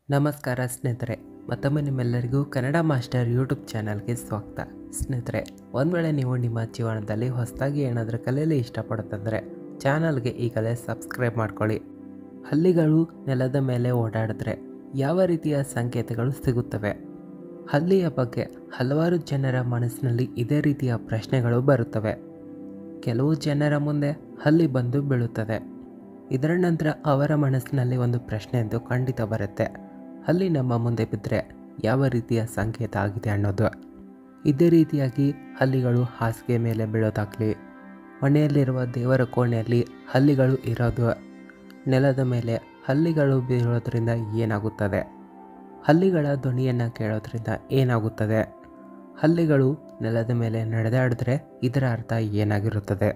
ನಮಸ್ಕಾರ ಸ್ನೇಹಿತರೆ ಮತ್ತೊಮ್ಮೆ ನಿಮ್ಮೆಲ್ಲರಿಗೂ ಕನ್ನಡ ಮಾಸ್ಟರ್ ಯೂಟ್ಯೂಬ್ ಚಾನಲ್ಗೆ ಸ್ವಾಗತ ಸ್ನೇಹಿತರೆ ಒಂದು ವೇಳೆ ನೀವು ನಿಮ್ಮ ಜೀವನದಲ್ಲಿ ಹೊಸದಾಗಿ ಏನಾದರೂ ಕಲಿಯಲು ಇಷ್ಟಪಡುತ್ತಂದರೆ ಚಾನಲ್ಗೆ ಈಗಲೇ ಸಬ್ಸ್ಕ್ರೈಬ್ ಮಾಡ್ಕೊಳ್ಳಿ ಹಲ್ಲಿಗಳು ನೆಲದ ಮೇಲೆ ಓಡಾಡಿದ್ರೆ ಯಾವ ರೀತಿಯ ಸಂಕೇತಗಳು ಸಿಗುತ್ತವೆ ಹಲ್ಲಿಯ ಬಗ್ಗೆ ಹಲವಾರು ಜನರ ಮನಸ್ಸಿನಲ್ಲಿ ಇದೇ ರೀತಿಯ ಪ್ರಶ್ನೆಗಳು ಬರುತ್ತವೆ ಕೆಲವು ಜನರ ಮುಂದೆ ಹಲ್ಲಿ ಬಂದು ಬೀಳುತ್ತದೆ ಇದರ ನಂತರ ಅವರ ಮನಸ್ಸಿನಲ್ಲಿ ಒಂದು ಪ್ರಶ್ನೆ ಎಂದು ಖಂಡಿತ ಬರುತ್ತೆ ಹಲ್ಲಿ ನಮ್ಮ ಮುಂದೆ ಬಿದ್ದರೆ ಯಾವ ರೀತಿಯ ಸಂಕೇತ ಆಗಿದೆ ಅನ್ನೋದು ಇದೇ ರೀತಿಯಾಗಿ ಹಲ್ಲಿಗಳು ಹಾಸಿಗೆ ಮೇಲೆ ಬೀಳೋದಾಗಲಿ ಮನೆಯಲ್ಲಿರುವ ದೇವರ ಕೋಣೆಯಲ್ಲಿ ಹಲ್ಲಿಗಳು ಇರೋದು ನೆಲದ ಮೇಲೆ ಹಲ್ಲಿಗಳು ಬೀಳೋದ್ರಿಂದ ಏನಾಗುತ್ತದೆ ಹಲ್ಲಿಗಳ ಧ್ವನಿಯನ್ನು ಕೇಳೋದ್ರಿಂದ ಏನಾಗುತ್ತದೆ ಹಲ್ಲಿಗಳು ನೆಲದ ಮೇಲೆ ನಡೆದಾಡಿದ್ರೆ ಇದರ ಅರ್ಥ ಏನಾಗಿರುತ್ತದೆ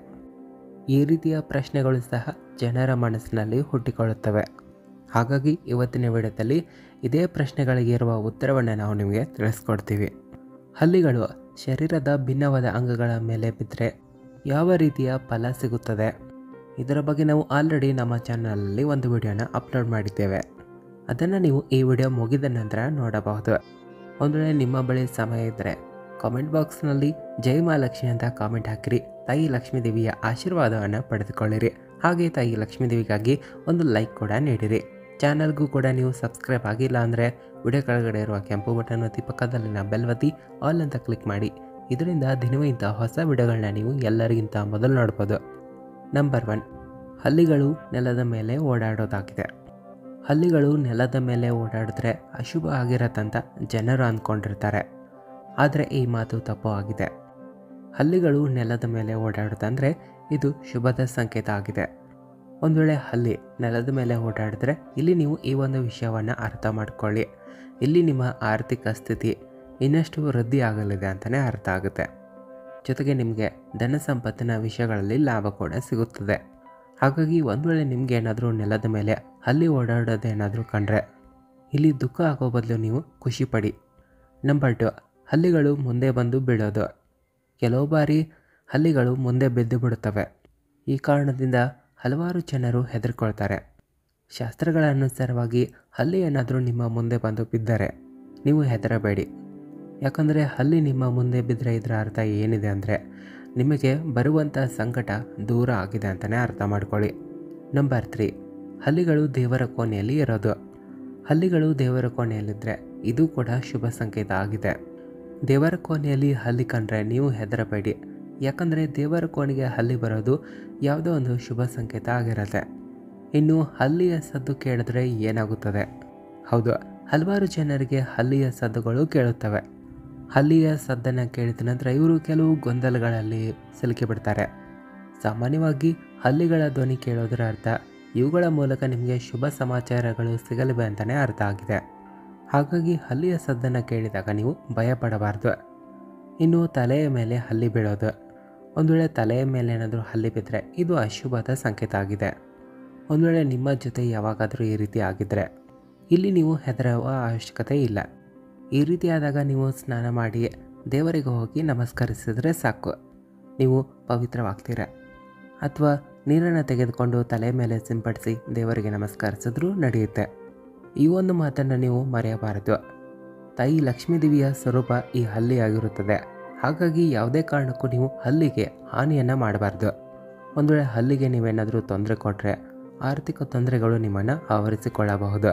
ಈ ರೀತಿಯ ಪ್ರಶ್ನೆಗಳು ಸಹ ಜನರ ಮನಸ್ಸಿನಲ್ಲಿ ಹುಟ್ಟಿಕೊಳ್ಳುತ್ತವೆ ಹಾಗಾಗಿ ಇವತ್ತಿನ ವಿಡಿಯೋದಲ್ಲಿ ಇದೇ ಪ್ರಶ್ನೆಗಳಿಗೆ ಇರುವ ಉತ್ತರವನ್ನು ನಾವು ನಿಮಗೆ ತಿಳಿಸ್ಕೊಡ್ತೀವಿ ಹಲ್ಲಿಗಳು ಶರೀರದ ಭಿನ್ನವಾದ ಅಂಗಗಳ ಮೇಲೆ ಬಿದ್ದರೆ ಯಾವ ರೀತಿಯ ಫಲ ಸಿಗುತ್ತದೆ ಇದರ ಬಗ್ಗೆ ನಾವು ಆಲ್ರೆಡಿ ನಮ್ಮ ಚಾನಲಲ್ಲಿ ಒಂದು ವಿಡಿಯೋನ ಅಪ್ಲೋಡ್ ಮಾಡಿದ್ದೇವೆ ಅದನ್ನು ನೀವು ಈ ವಿಡಿಯೋ ಮುಗಿದ ನಂತರ ನೋಡಬಹುದು ಒಂದು ವೇಳೆ ನಿಮ್ಮ ಬಳಿ ಸಮಯ ಇದ್ದರೆ ಕಾಮೆಂಟ್ ಬಾಕ್ಸ್ನಲ್ಲಿ ಜೈ ಮಹಾಲಕ್ಷ್ಮಿ ಅಂತ ಕಾಮೆಂಟ್ ಹಾಕಿರಿ ತಾಯಿ ಲಕ್ಷ್ಮೀ ದೇವಿಯ ಆಶೀರ್ವಾದವನ್ನು ಪಡೆದುಕೊಳ್ಳಿರಿ ಹಾಗೆ ತಾಯಿ ಲಕ್ಷ್ಮೀ ದೇವಿಗಾಗಿ ಒಂದು ಲೈಕ್ ಕೂಡ ನೀಡಿರಿ ಚಾನಲ್ಗೂ ಕೂಡ ನೀವು ಸಬ್ಸ್ಕ್ರೈಬ್ ಆಗಿಲ್ಲ ಅಂದರೆ ವಿಡಿಯೋ ಕೆಳಗಡೆ ಇರುವ ಕೆಂಪು ಬಟನ್ ಒತ್ತಿ ಪಕ್ಕದಲ್ಲಿನ ಬೆಲ್ ಒತ್ತಿ ಆಲ್ ಅಂತ ಕ್ಲಿಕ್ ಮಾಡಿ ಇದರಿಂದ ದಿನವೂ ಇಂಥ ಹೊಸ ವಿಡಿಯೋಗಳನ್ನ ನೀವು ಎಲ್ಲರಿಗಿಂತ ಮೊದಲು ನೋಡ್ಬೋದು ನಂಬರ್ ಒನ್ ಹಲ್ಲಿಗಳು ನೆಲದ ಮೇಲೆ ಓಡಾಡೋದಾಗಿದೆ ಹಲ್ಲಿಗಳು ನೆಲದ ಮೇಲೆ ಓಡಾಡಿದ್ರೆ ಅಶುಭ ಆಗಿರತ್ತಂತ ಜನರು ಅಂದ್ಕೊಂಡಿರ್ತಾರೆ ಆದರೆ ಈ ಮಾತು ತಪ್ಪು ಆಗಿದೆ ಹಲ್ಲಿಗಳು ನೆಲದ ಮೇಲೆ ಓಡಾಡೋದಂದರೆ ಇದು ಶುಭದ ಸಂಕೇತ ಆಗಿದೆ ಒಂದು ವೇಳೆ ಹಲ್ಲಿ ನೆಲದ ಮೇಲೆ ಓಡಾಡಿದ್ರೆ ಇಲ್ಲಿ ನೀವು ಈ ಒಂದು ವಿಷಯವನ್ನು ಅರ್ಥ ಮಾಡ್ಕೊಳ್ಳಿ ಇಲ್ಲಿ ನಿಮ್ಮ ಆರ್ಥಿಕ ಸ್ಥಿತಿ ಇನ್ನಷ್ಟು ವೃದ್ಧಿ ಆಗಲಿದೆ ಅಂತಲೇ ಅರ್ಥ ಆಗುತ್ತೆ ಜೊತೆಗೆ ನಿಮಗೆ ಧನ ಸಂಪತ್ತಿನ ವಿಷಯಗಳಲ್ಲಿ ಲಾಭ ಕೂಡ ಸಿಗುತ್ತದೆ ಹಾಗಾಗಿ ಒಂದು ವೇಳೆ ನಿಮ್ಗೆ ಏನಾದರೂ ನೆಲದ ಮೇಲೆ ಹಲ್ಲಿ ಓಡಾಡೋದೇನಾದರೂ ಕಂಡ್ರೆ ಇಲ್ಲಿ ದುಃಖ ಆಗೋ ಬದಲು ನೀವು ಖುಷಿ ಪಡಿ ನಂಬರ್ ಟು ಹಲ್ಲಿಗಳು ಮುಂದೆ ಬಂದು ಬೀಳೋದು ಕೆಲವು ಬಾರಿ ಹಲ್ಲಿಗಳು ಮುಂದೆ ಬಿದ್ದು ಬಿಡುತ್ತವೆ ಈ ಕಾರಣದಿಂದ ಹಲವಾರು ಜನರು ಹೆದರ್ಕೊಳ್ತಾರೆ ಶಾಸ್ತ್ರಗಳ ಅನುಸಾರವಾಗಿ ಹಲ್ಲಿ ಏನಾದರೂ ನಿಮ್ಮ ಮುಂದೆ ಬಂದು ಬಿದ್ದರೆ ನೀವು ಹೆದರಬೇಡಿ ಯಾಕಂದರೆ ಹಲ್ಲಿ ನಿಮ್ಮ ಮುಂದೆ ಬಿದ್ದರೆ ಇದರ ಅರ್ಥ ಏನಿದೆ ಅಂದರೆ ನಿಮಗೆ ಬರುವಂಥ ಸಂಕಟ ದೂರ ಆಗಿದೆ ಅಂತಲೇ ಅರ್ಥ ಮಾಡ್ಕೊಳ್ಳಿ ನಂಬರ್ ತ್ರೀ ಹಲ್ಲಿಗಳು ದೇವರ ಕೋಣೆಯಲ್ಲಿ ಇರೋದು ಹಲ್ಲಿಗಳು ದೇವರ ಕೋಣೆಯಲ್ಲಿದ್ದರೆ ಇದು ಕೂಡ ಶುಭ ಸಂಕೇತ ಆಗಿದೆ ದೇವರ ಕೋಣೆಯಲ್ಲಿ ಹಲ್ಲಿ ಕಂಡ್ರೆ ನೀವು ಹೆದರಬೇಡಿ ಯಾಕಂದರೆ ದೇವರ ಕೋಣೆಗೆ ಹಲ್ಲಿ ಬರೋದು ಯಾವುದೋ ಒಂದು ಶುಭ ಸಂಕೇತ ಆಗಿರುತ್ತೆ ಇನ್ನು ಹಲ್ಲಿಯ ಸದ್ದು ಕೇಳಿದ್ರೆ ಏನಾಗುತ್ತದೆ ಹೌದು ಹಲವಾರು ಜನರಿಗೆ ಹಲ್ಲಿಯ ಸದ್ದುಗಳು ಕೇಳುತ್ತವೆ ಹಲ್ಲಿಯ ಸದ್ದನ್ನು ಕೇಳಿದ ನಂತರ ಇವರು ಕೆಲವು ಗೊಂದಲಗಳಲ್ಲಿ ಸಿಲುಕಿ ಬಿಡ್ತಾರೆ ಸಾಮಾನ್ಯವಾಗಿ ಹಲ್ಲಿಗಳ ಧ್ವನಿ ಕೇಳೋದರ ಅರ್ಥ ಇವುಗಳ ಮೂಲಕ ನಿಮಗೆ ಶುಭ ಸಮಾಚಾರಗಳು ಸಿಗಲಿವೆ ಅಂತಲೇ ಅರ್ಥ ಆಗಿದೆ ಹಾಗಾಗಿ ಹಲ್ಲಿಯ ಸದ್ದನ್ನು ಕೇಳಿದಾಗ ನೀವು ಭಯಪಡಬಾರ್ದು ಇನ್ನು ತಲೆಯ ಮೇಲೆ ಹಲ್ಲಿ ಬೀಳೋದು ಒಂದು ವೇಳೆ ತಲೆಯ ಮೇಲೆ ಏನಾದರೂ ಹಲ್ಲಿ ಬಿದ್ದರೆ ಇದು ಅಶುಭದ ಸಂಕೇತ ಆಗಿದೆ ಒಂದು ವೇಳೆ ನಿಮ್ಮ ಜೊತೆ ಯಾವಾಗಾದರೂ ಈ ರೀತಿ ಆಗಿದ್ದರೆ ಇಲ್ಲಿ ನೀವು ಹೆದರುವ ಅವಶ್ಯಕತೆ ಇಲ್ಲ ಈ ರೀತಿ ಆದಾಗ ನೀವು ಸ್ನಾನ ಮಾಡಿ ದೇವರಿಗೆ ಹೋಗಿ ನಮಸ್ಕರಿಸಿದ್ರೆ ಸಾಕು ನೀವು ಪವಿತ್ರವಾಗ್ತೀರ ಅಥವಾ ನೀರನ್ನು ತೆಗೆದುಕೊಂಡು ತಲೆ ಮೇಲೆ ಸಿಂಪಡಿಸಿ ದೇವರಿಗೆ ನಮಸ್ಕರಿಸಿದ್ರೂ ನಡೆಯುತ್ತೆ ಈ ಒಂದು ಮಾತನ್ನು ನೀವು ಮರೆಯಬಾರದು ತಾಯಿ ಲಕ್ಷ್ಮೀದೇವಿಯ ಸ್ವರೂಪ ಈ ಹಲ್ಲಿ ಆಗಿರುತ್ತದೆ ಹಾಗಾಗಿ ಯಾವುದೇ ಕಾರಣಕ್ಕೂ ನೀವು ಹಲ್ಲಿಗೆ ಹಾನಿಯನ್ನು ಮಾಡಬಾರ್ದು ಒಂದು ವೇಳೆ ಹಲ್ಲಿಗೆ ನೀವೇನಾದರೂ ತೊಂದರೆ ಕೊಟ್ಟರೆ ಆರ್ಥಿಕ ತೊಂದರೆಗಳು ನಿಮ್ಮನ್ನು ಆವರಿಸಿಕೊಳ್ಳಬಹುದು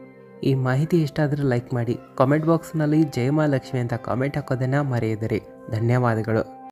ಈ ಮಾಹಿತಿ ಇಷ್ಟ ಆದರೆ ಲೈಕ್ ಮಾಡಿ ಕಾಮೆಂಟ್ ಬಾಕ್ಸ್ನಲ್ಲಿ ಜಯಮಾಲಕ್ಷ್ಮಿ ಅಂತ ಕಾಮೆಂಟ್ ಹಾಕೋದನ್ನು ಮರೆಯದಿರಿ ಧನ್ಯವಾದಗಳು